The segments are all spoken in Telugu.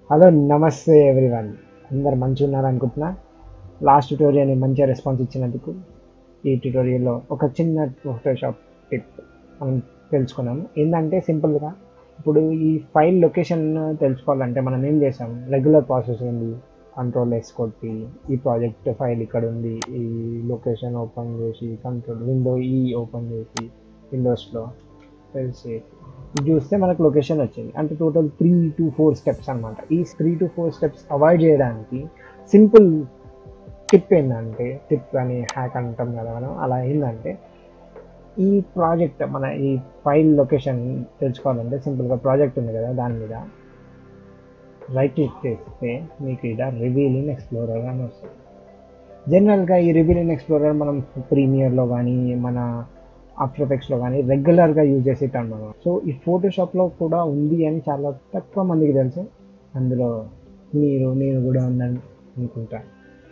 హలో నమస్తే ఎవ్రీవన్ అందరు మంచిగా ఉన్నారు అనుకుంటున్నా లాస్ట్ ట్యూటోరియల్ని మంచిగా రెస్పాన్స్ ఇచ్చినందుకు ఈ ట్యూటోరియల్లో ఒక చిన్న ఫోటోషాప్ టిప్ మనం తెలుసుకున్నాము ఏంటంటే సింపుల్గా ఇప్పుడు ఈ ఫైల్ లొకేషన్ తెలుసుకోవాలంటే మనం ఏం చేసాం రెగ్యులర్ ప్రాసెస్ ఉంది కంట్రోల్ ఎస్ కొట్టి ఈ ప్రాజెక్ట్ ఫైల్ ఇక్కడ ఉంది ఈ లొకేషన్ ఓపెన్ చేసి కంట్రోల్ విండో ఈ ఓపెన్ చేసి విండోస్లో తెలిసి ఇది చూస్తే మనకు లొకేషన్ వచ్చింది అంటే total three to four steps అనమాట ఈ three to four steps avoid చేయడానికి సింపుల్ టిప్ ఏంటంటే టిప్ అని హ్యాక్ అంటాం కదా మనం అలా ఏంటంటే ఈ ప్రాజెక్ట్ మన ఈ ఫైల్ లొకేషన్ తెలుసుకోవాలంటే సింపుల్గా ప్రాజెక్ట్ ఉంది కదా దాని మీద రైట్ క్లిక్ చేస్తే మీకు ఇక్కడ రివీల్ ఇన్ ఎక్స్ప్లోరర్ అని వస్తుంది జనరల్గా ఈ రివీల్ ఇన్ ఎక్స్ప్లోరర్ మనం ప్రీమియర్లో కానీ మన ఆఫ్టర్ ఎఫెక్ట్స్లో కానీ రెగ్యులర్గా యూజ్ చేసేటాం మనం సో ఈ ఫోటోషాప్లో కూడా ఉంది అని చాలా తక్కువ మందికి తెలుసు అందులో మీరు నేను కూడా ఉందని అనుకుంటా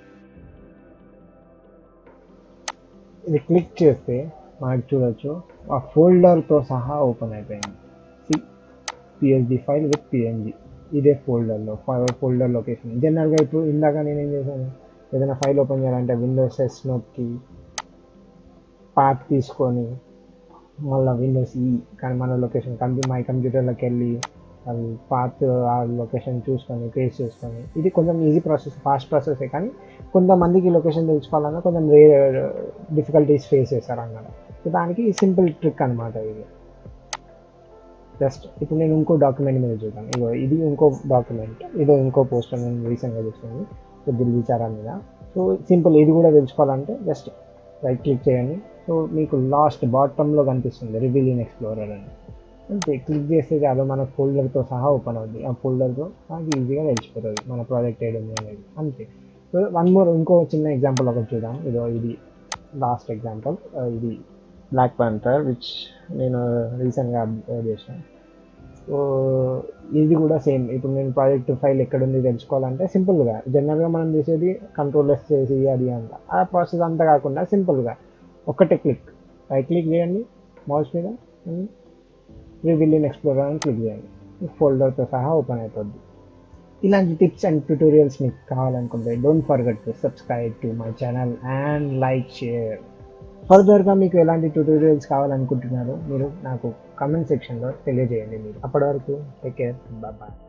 ఇది క్లిక్ చేస్తే మనకు చూడొచ్చు ఆ ఫోల్డర్తో సహా ఓపెన్ అయిపోయింది పిఎస్డి ఫైల్ విత్ పిఎన్జి ఇదే ఫోల్డర్లో ఫోల్డర్ లొకేషన్ జనరల్గా ఇప్పుడు ఇందాక నేను ఏం చేశాను ఏదైనా ఫైల్ ఓపెన్ చేయాలంటే విండోస్ ఎస్ నొక్కి పాత్ తీసుకొని మళ్ళీ విండోస్ ఈ కానీ మన లొకేషన్ కంప్యూ మై కంప్యూటర్లోకి వెళ్ళి అది పాత్ ఆ లొకేషన్ చూసుకొని క్రియేట్ చేసుకొని ఇది కొంచెం ఈజీ ప్రాసెస్ ఫాస్ట్ ప్రాసెసే కానీ కొంతమందికి లొకేషన్ తెలుసుకోవాలన్నా కొంచెం రే డిఫికల్టీస్ ఫేస్ చేస్తారు అన్నమాట సో దానికి సింపుల్ ట్రిక్ అనమాట ఇది జస్ట్ ఇప్పుడు నేను ఇంకో డాక్యుమెంట్ మీద చూద్దాను ఇగో ఇది ఇంకో డాక్యుమెంట్ ఇదో ఇంకో పోస్టర్ నేను రీసెంట్గా చూస్తుంది కొద్దిగా విచారా మీద సో సింపుల్ ఇది కూడా తెలుసుకోవాలంటే జస్ట్ రైట్ క్లిక్ చేయండి సో మీకు లాస్ట్ బాటంలో కనిపిస్తుంది రివీల్ ఇన్ ఎక్స్ప్లోరర్ అని అంతే క్లిక్ చేస్తే చాలు మన ఫోల్డర్తో సహా ఓపెన్ అవుతుంది ఆ ఫోల్డర్తో మనకి ఈజీగా తెలిసిపోతుంది మన ప్రాజెక్ట్ ఏది ఉంది అనేది అంతే సో వన్ మోర్ ఇంకో చిన్న ఎగ్జాంపుల్ ఒకటి చూద్దాం ఇదో ఇది లాస్ట్ ఎగ్జాంపుల్ ఇది బ్లాక్ ప్యాంథర్ విచ్ నేను రీసెంట్గా అప్లోడ్ చేసాను సో ఇది కూడా సేమ్ ఇప్పుడు నేను ప్రాజెక్ట్ ఫైల్ ఎక్కడుంది తెలుసుకోవాలంటే సింపుల్గా జనరల్గా మనం చేసేది కంట్రోల్ ఎస్ చేసి అది అంత ఆ ప్రాసెస్ అంతా కాకుండా సింపుల్గా ఒకటే క్లిక్ రైట్ క్లిక్ చేయండి మౌస్ మీద రివిల్ ఇన్ ఎక్స్ప్లోరర్ అని క్లిక్ చేయండి ఫోల్డర్తో సహా ఓపెన్ అయిపోద్ది ఇలాంటి టిప్స్ అండ్ ట్యూటోరియల్స్ మీకు కావాలనుకుంటే don't forget to subscribe to my channel and like share ఫర్దర్గా మీకు ఎలాంటి ట్యూటోరియల్స్ కావాలనుకుంటున్నారో మీరు నాకు కమెంట్ సెక్షన్లో తెలియజేయండి మీరు అప్పటి వరకు టేక్ కేర్ బాయ్